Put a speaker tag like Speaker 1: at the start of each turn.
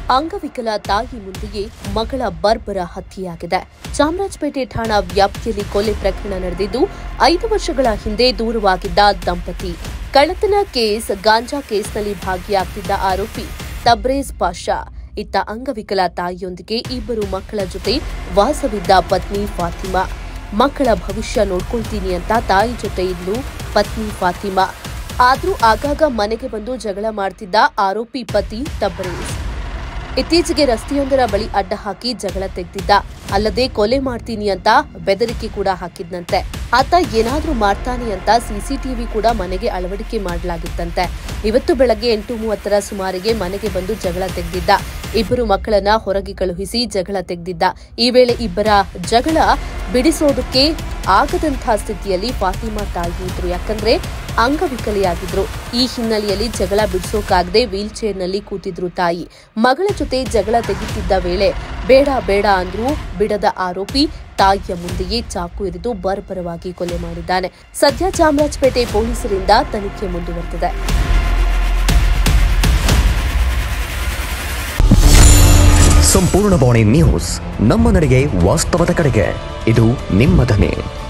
Speaker 1: ಅಂಗವಿಕಲ ತಾಯಿ ಮುಂದೆಯೇ ಮಗಳ ಬರ್ಬರ ಹತ್ಯೆಯಾಗಿದೆ ಚಾಮರಾಜಪೇಟೆ ಠಾಣಾ ವ್ಯಾಪ್ತಿಯಲ್ಲಿ ಕೊಲೆ ಪ್ರಕರಣ ನಡೆದಿದ್ದು ಐದು ವರ್ಷಗಳ ಹಿಂದೆ ದೂರವಾಗಿದ್ದ ದಂಪತಿ ಕಳ್ಳತನ ಕೇಸ್ ಗಾಂಜಾ ಕೇಸ್ನಲ್ಲಿ ಭಾಗಿಯಾಗ್ತಿದ್ದ ಆರೋಪಿ ತಬ್ರೇಜ್ ಪಾಷಾ ಇತ್ತ ಅಂಗವಿಕಲ ತಾಯಿಯೊಂದಿಗೆ ಇಬ್ಬರು ಮಕ್ಕಳ ಜೊತೆ ವಾಸವಿದ್ದ ಪತ್ನಿ ಫಾತಿಮಾ ಮಕ್ಕಳ ಭವಿಷ್ಯ ನೋಡ್ಕೊಳ್ತೀನಿ ಅಂತ ತಾಯಿ ಜೊತೆ ಇದ್ಲು ಪತ್ನಿ ಫಾತಿಮಾ ಆದ್ರೂ ಆಗಾಗ ಮನೆಗೆ ಬಂದು ಜಗಳ ಮಾಡ್ತಿದ್ದ ಆರೋಪಿ ಪತಿ ತಬ್ರೇಜ್ ಇತ್ತೀಚೆಗೆ ರಸ್ತೆಯೊಂದರ ಬಳಿ ಅಡ್ಡ ಹಾಕಿ ಜಗಳ ತೆಗೆದಿದ್ದ ಅಲ್ಲದೆ ಕೊಲೆ ಮಾಡ್ತೀನಿ ಅಂತ ಬೆದರಿಕೆ ಕೂಡ ಹಾಕಿದ್ನಂತೆ ಆತ ಏನಾದ್ರೂ ಮಾಡ್ತಾನೆ ಅಂತ ಸಿಸಿಟಿವಿ ಕೂಡ ಮನೆಗೆ ಅಳವಡಿಕೆ ಮಾಡಲಾಗಿತ್ತಂತೆ ಇವತ್ತು ಬೆಳಗ್ಗೆ ಎಂಟು ಮೂವತ್ತರ ಸುಮಾರಿಗೆ ಮನೆಗೆ ಬಂದು ಜಗಳ ತೆಗೆದಿದ್ದ ಇಬ್ಬರು ಮಕ್ಕಳನ್ನ ಹೊರಗೆ ಕಳುಹಿಸಿ ಜಗಳ ತೆಗೆದಿದ್ದ ಈ ವೇಳೆ ಇಬ್ಬರ ಜಗಳ ಬಿಡಿಸೋದಕ್ಕೆ ಆಗದಂತಹ ಸ್ಥಿತಿಯಲ್ಲಿ ಫಾತಿಮಾ ತಾಯಿ ಇದ್ರು ಯಾಕಂದ್ರೆ ಅಂಗವಿಕಲೆಯಾಗಿದ್ರು ಈ ಹಿನ್ನೆಲೆಯಲ್ಲಿ ಜಗಳ ಬಿಡಿಸೋಕಾಗದೆ ವೀಲ್ ಚೇರ್ನಲ್ಲಿ ಕೂತಿದ್ರು ತಾಯಿ ಮಗಳ ಜೊತೆ ಜಗಳ ತೆಗೆಯುತ್ತಿದ್ದ ವೇಳೆ ಬೇಡ ಬೇಡ ಅಂದ್ರೂ ಬಿಡದ ಆರೋಪಿ ತಾಯಿಯ ಮುಂದೆಯೇ ಚಾಕು ಇರಿದು ಬರ್ಬರವಾಗಿ ಕೊಲೆ ಮಾಡಿದ್ದಾನೆ ಸದ್ಯ ಚಾಮರಾಜಪೇಟೆ ಪೊಲೀಸರಿಂದ ತನಿಖೆ ಮುಂದುವರೆದಿದೆ
Speaker 2: ಸಂಪೂರ್ಣ ಬಾಣಿ ನ್ಯೂಸ್ ನಮ್ಮ ನಡೆಗೆ ವಾಸ್ತವದ ಕಡೆಗೆ ಇದು ನಿಮ್ಮ ಧ್ವನಿ